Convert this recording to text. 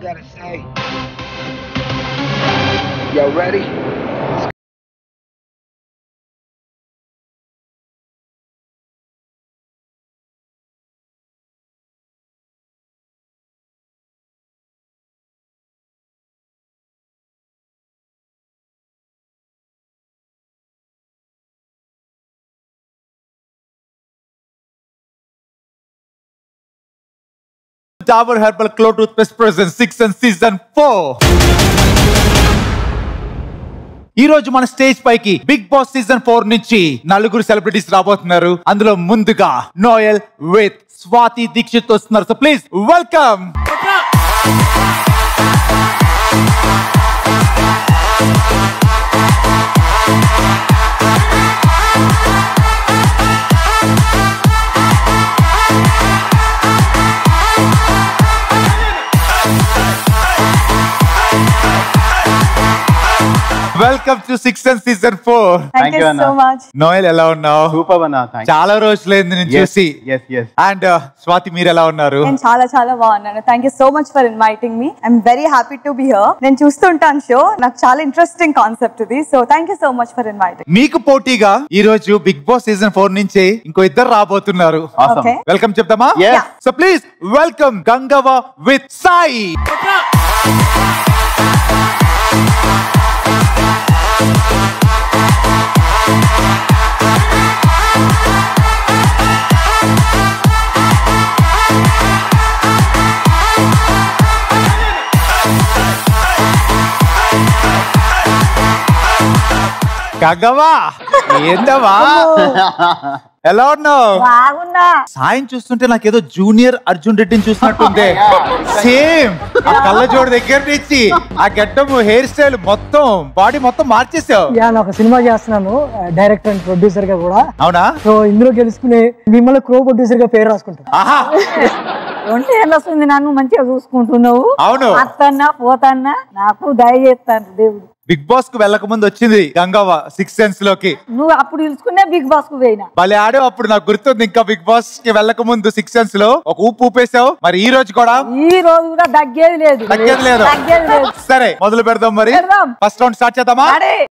gotta say. Y'all ready? Dabur Herbal Glow Toothpaste Present 6 and Season 4 ఈ రోజు మన stage పైకి బిగ్ బాస్ సీజన్ ఫోర్ నుంచి నలుగురు సెలబ్రిటీస్ రాబోతున్నారు అందులో ముందుగా నోయల్ విత్ స్వాతి దీక్షిత్ వస్తున్నారు so please welcome welcome to six and season four Thank Thank you you, Anna. so much. Noel ఎలా ఉన్నావు సూపర్ అన్న థ్యాంక్ చాలా రోజులైంది నేను చూసి ఎస్ ఎస్ అండ్ స్వాతి మీరు ఎలా ఉన్నారు నేను చాలా చాలా బాగున్నాను thank you so much for inviting మీ I'm very happy to be here నేను చూస్తుంటాను షో నాకు చాలా ఇంట్రెస్టింగ్ కాన్సెప్ట్ ఇది so thank you so much for inviting మీకు పోటీగా ఈ రోజు బిగ్ బాస్ సీజన్ ఫోర్ నుంచి ఇంకో ఇద్దరు రాబోతున్నారు Awesome. ఓకే వెల్కమ్ చెప్తామా Yes. So please welcome Gangava with Sai Gangava ఏందవా ఎలా ఉన్నావు బాగున్నా సాయం చూస్తుంటే నాకేదో జూనియర్ అర్జున్ రెడ్డిని చూసినట్టుంది సేమ్ ఆ కళ్ళజోడు దగ్గర నుంచి ఆ గడ్డం హెయిర్ స్టైల్ మొత్తం బాడీ మొత్తం మార్చేసావు యా నేను ఒక సినిమా చేస్తున్నాను డైరెక్టర్ అండ్ ప్రొడ్యూసర్ గా కూడా అవునా సో ఇందులో గెలుచుకుని మిమ్మల్ని క్రో ప్రొడ్యూసర్ గా పేరు రాసుకుంటాను ఆహా రెండు ఏళ్ళు వస్తుంది నన్ను మంచిగా చూసుకుంటున్నావు అవును అత్తన్నా పోతన్నా నాకు దయ చేస్తాను దేవుడు బిగ్ బాస్ కు వెళ్ళక ముందు వచ్చింది గంగవ్వ సిక్స్ సెన్స్ లోకి నువ్వు అప్పుడు పిలుచుకునే బిగ్ బాస్ కు పోయినా భలే ఆడే అప్పుడు నాకు గుర్తుంది ఇంకా బిగ్ బాస్ కి వెళ్ళక ముందు సిక్స్ సెన్స్ లో ఒక ఊపు ఊపేసావు మరి ఈ రోజు కూడా ఈ రోజు కూడా తగ్గేది లేదు తగ్గేది లేదు తగ్గేది లేదు సరే మొదలు పెడదాం మరి పెడదాం. ఫస్ట్ రౌండ్ స్టార్ట్ చేద్దామా అడే